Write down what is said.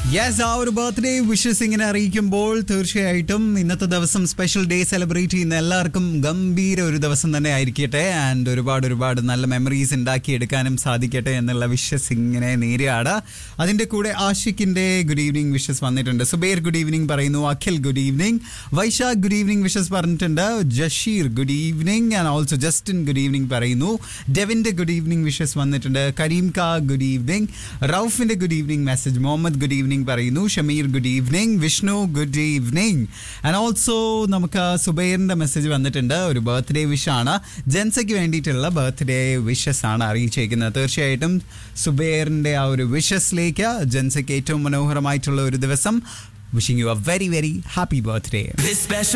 yes ആ ഒരു birthday wishes ഇങ്ങനെ അറിയിക്കുമ്പോൾ തീർച്ചയായിട്ടും ഇന്നത്തെ ദിവസം സ്പെഷ്യൽ ഡേ സെലിബ്രേറ്റ് ചെയ്യുന്ന എല്ലാവർക്കും ഗംഭീര ഒരു ദിവസം തന്നെ ആയിരിക്കട്ടെ ആൻഡ് ഒരുപാട് ഒരുപാട് നല്ല മെമ്മറീസ് ഉണ്ടാക്കിയെടുക്കാനും സാധിക്കട്ടെ എന്നുള്ള വിഷസ് ഇങ്ങനെ നേരെയാണ് അതിന്റെ കൂടെ ആഷിഖിന്റെ ഗുഡ് ഈവനിങ് വിഷസ് വന്നിട്ടുണ്ട് സുബൈർ ഗുഡ് ഈവനിങ് പറയുന്നു Akhil good evening Vaishakh good evening wishes പറഞ്ഞിട്ടുണ്ട് Jasheer good evening and also Justin good evening പറയുന്നു ഡെവിന്റെ ഗുഡ് ഈവനിങ് വിഷസ് വന്നിട്ടുണ്ട് കരീം കാ ഗുഡ് ഈവനിങ് റൌഫിന്റെ good evening message Muhammad good evening പറയുന്നു Shameer good evening Vishnu good evening and also നമുക്ക് സുബൈറിന്റെ മെസ്സേജ് വന്നിട്ടുണ്ട് ഒരു ബർത്ത്ഡേ വിഷ് ആണ് ജെൻസയ്ക്ക് വേണ്ടിയിട്ടുള്ള ബർത്ത്ഡേ വിഷസ് ആണ് അറിയിച്ചേക്കുന്നത് തീർച്ചയായിട്ടും സുബൈറിന്റെ ആ ഒരു വിഷസിലേക്ക് ജെൻസയ്ക്ക് ഏറ്റവും മനോഹരമായിട്ടുള്ള ഒരു ദിവസം wishing you a very very happy birthday This special